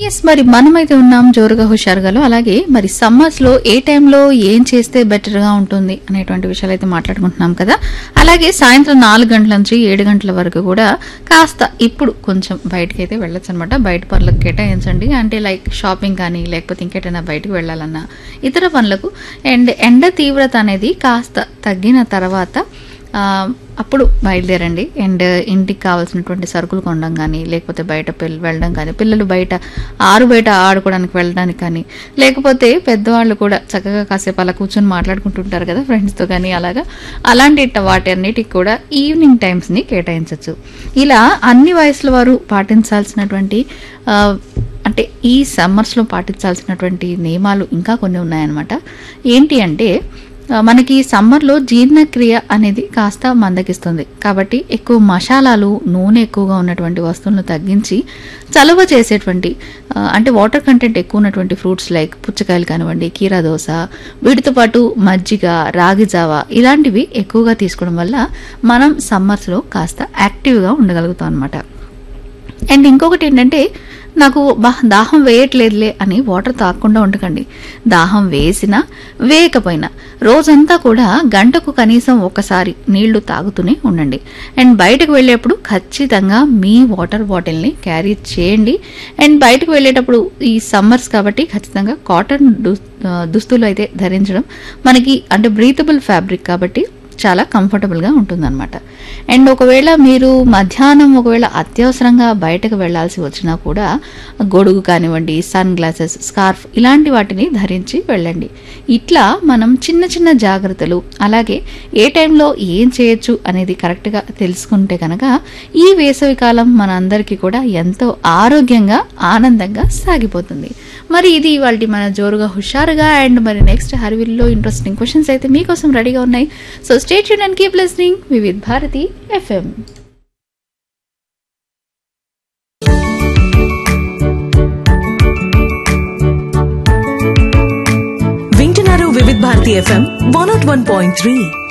yes మరి మనమైతే ఉన్నాం జోరుగా హుషారుగాలో అలాగే మరి సమ్మర్స్ లో ఏ టైంలో ఏం చేస్తే బెటర్ గా ఉంటుంది అనేటువంటి విషయాలు అయితే మాట్లాడుకుంటున్నాం కదా అలాగే సాయంత్రం నాలుగు గంటల నుంచి ఏడు గంటల వరకు కూడా కాస్త ఇప్పుడు కొంచెం బయటకి అయితే వెళ్ళొచ్చు అనమాట బయట పనులకు కేటాయించండి అంటే లైక్ షాపింగ్ కానీ లేకపోతే ఇంకెటైనా బయటకు వెళ్ళాలన్నా ఇతర పనులకు అండ్ ఎండ తీవ్రత అనేది కాస్త తగ్గిన తర్వాత ఆ, అప్పుడు బయలుదేరండి అండ్ ఇంటికి కావాల్సినటువంటి సరుకులు కొనడం కానీ లేకపోతే బయట పిల్ల వెళ్ళడం కానీ పిల్లలు బయట ఆరు బయట ఆడుకోవడానికి వెళ్ళడానికి కానీ లేకపోతే పెద్దవాళ్ళు కూడా చక్కగా కాసేపు అలా కూర్చొని మాట్లాడుకుంటుంటారు కదా ఫ్రెండ్స్తో కానీ అలాగా అలాంటి వాటి అన్నిటికి కూడా ఈవినింగ్ టైమ్స్ని కేటాయించవచ్చు ఇలా అన్ని వయసుల వారు పాటించాల్సినటువంటి ఆ, అంటే ఈ సమ్మర్స్లో పాటించాల్సినటువంటి నియమాలు ఇంకా కొన్ని ఉన్నాయన్నమాట ఏంటి అంటే ఆ, మనకి సమ్మర్లో జీర్ణక్రియ అనేది కాస్త మందగిస్తుంది కాబట్టి ఎక్కువ మసాలాలు నూనె ఎక్కువగా ఉన్నటువంటి వస్తువులను తగ్గించి చలువ చేసేటువంటి ఆ, అంటే వాటర్ కంటెంట్ ఎక్కువ ఉన్నటువంటి ఫ్రూట్స్ లైక్ పుచ్చకాయలు కానివ్వండి కీరా దోస వీటితో పాటు మజ్జిగ రాగి జావ ఇలాంటివి ఎక్కువగా తీసుకోవడం వల్ల మనం సమ్మర్స్లో కాస్త యాక్టివ్గా ఉండగలుగుతాం అనమాట అండ్ ఇంకొకటి ఏంటంటే నాకు బా దాహం వేయట్లేదులే అని వాటర్ తాగకుండా ఉండకండి దాహం వేసినా వేయకపోయినా రోజంతా కూడా గంటకు కనీసం ఒకసారి నీళ్లు తాగుతూనే ఉండండి అండ్ బయటకు వెళ్ళేప్పుడు ఖచ్చితంగా మీ వాటర్ బాటిల్ని క్యారీ చేయండి అండ్ బయటకు వెళ్ళేటప్పుడు ఈ సమ్మర్స్ కాబట్టి ఖచ్చితంగా కాటన్ దుస్- ఆ, దుస్తులు అయితే ధరించడం మనకి అంటే బ్రీతబుల్ ఫ్యాబ్రిక్ కాబట్టి చాలా కంఫర్టబుల్గా ఉంటుందన్నమాట అండ్ ఒకవేళ మీరు మధ్యాహ్నం ఒకవేళ అత్యవసరంగా బయటకు వెళ్ళాల్సి వచ్చినా కూడా గొడుగు కానివ్వండి సన్ గ్లాసెస్ స్కార్ఫ్ ఇలాంటి వాటిని ధరించి వెళ్ళండి ఇట్లా మనం చిన్న చిన్న జాగ్రత్తలు అలాగే ఏ టైంలో ఏం చేయొచ్చు అనేది కరెక్ట్గా తెలుసుకుంటే కనుక ఈ వేసవి కాలం మనందరికీ కూడా ఎంతో ఆరోగ్యంగా ఆనందంగా సాగిపోతుంది మరి ఇది ఇవాళ మన జోరుగా హుషారుగా అండ్ మరి నెక్స్ట్ హరివిల్లో ఇంట్రెస్టింగ్ క్వశ్చన్స్ అయితే మీకోసం రెడీగా ఉన్నాయి సో స్టేట్ యూన్ and keep listening Vividh Bharati FM వింటున్నారు Vividh Bharati FM one naught one point three